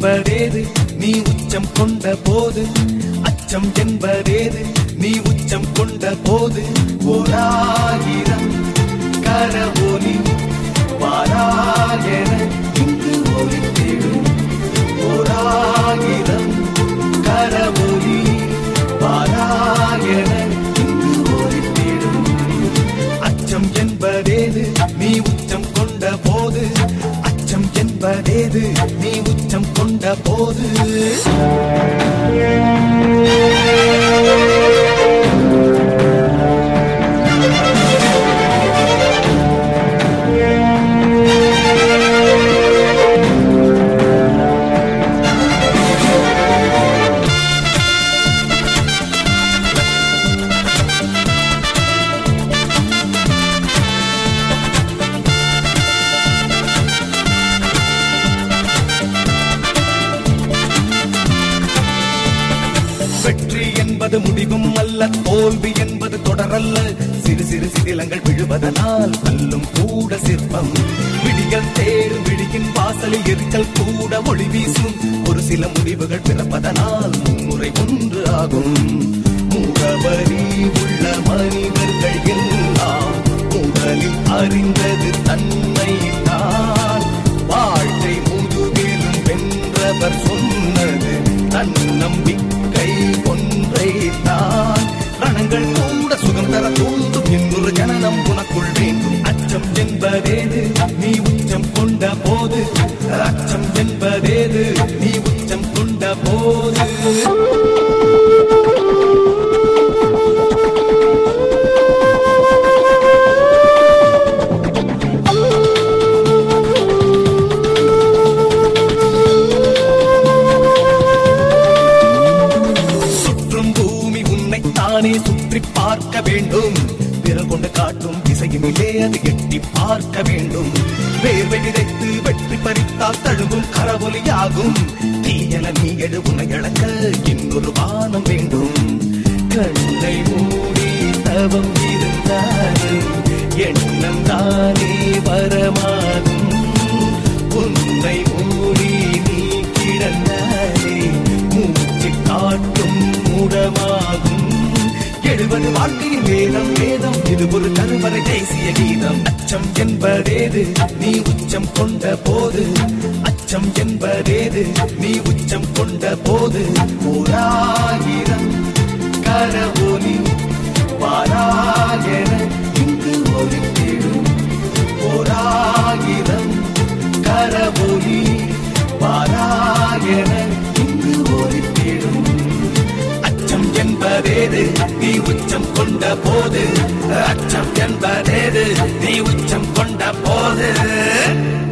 என்பதேது நீ உச்சம் கொண்ட போது அச்சம் என்பதேது நீ உச்சம் கொண்ட போது ஓராயிரம் கரவொலி பாராயண இங்கு ஒலித்திடும் ஓராயிரம் கரவொலி பாராயண இங்கு ஒலித்திடும் அச்சம் என்பதேது நீ உச்சம் கொண்ட போது அச்சம் என்பதேது நீ உச்சம் கொண்ட போது வெற்றி என்பது முடிவும் அல்ல தோல்வி என்பது தொடரல்ல சிறு சிறு சிதிலங்கள் விழுவதனால் கல்லும் கூட சிற்பம் விடிகள் தேடும் விழியின் வாசலில் எரிச்சல் கூட ஒளி வீசும் ஒரு சில முடிவுகள் பிறப்பதனால் முன்முறை ஒன்று ஆகும் முகவரி உள்ள மனிதர்கள் எல்லாம் முதலில் அறிந்தது தன்னை தான் வாழ்க்கை முதுகிலும் வென்றவர் சொன்னது தன்னம்பிக்கை ஒன்றை தான் ரணங்கள் கூட சுகம் தர தூண்டும் இன்னொரு ஜனனம் உனக்குள் வேண்டும் அச்சம் என்பதேது நீ உச்சம் கொண்ட போது அச்சம் என்பதேது நீ உச்சம் கொண்ட போது சுற்றும் பூமி உன்னை தானே சுற்றி பார்க்க வேண்டும் விரல் கொண்டு காட்டும் திசையினிலே அது எட்டி பார்க்க வேண்டும் வேர்வை விதைத்து வெற்றி பறித்தால் தழுவும் கரவொலியாகும் தீயன நீ எழு உன்னை இழக்க இன்னொரு வானம் வேண்டும் கண்ணை மூடி தவம் இருந்தாலும் எண்ணம் தானே வரமாகும் உன்னை மூடி நீ கிடந்தாலே மூச்சு காட்டும் மூடமாகும் எழுவது வாழ்க்கையின் வேதம் வேதம் இது ஒரு கருவறை தேசிய கீதம் அச்சம் என்பதேது நீ உச்சம் கொண்ட போது அச்சம் என்பதேது நீ உச்சம் கொண்ட போது ஓராயிரம் கரவொலி பாராயண இங்கு ஒலித்திடும் ஓராயிரம் கரவொலி பாராயண இங்கு ஒலித்திடும் அச்சம் என்பதேது நீ உச்சம் கொண்ட போது அச்சம் என்பதேது நீ உச்சம் கொண்ட போது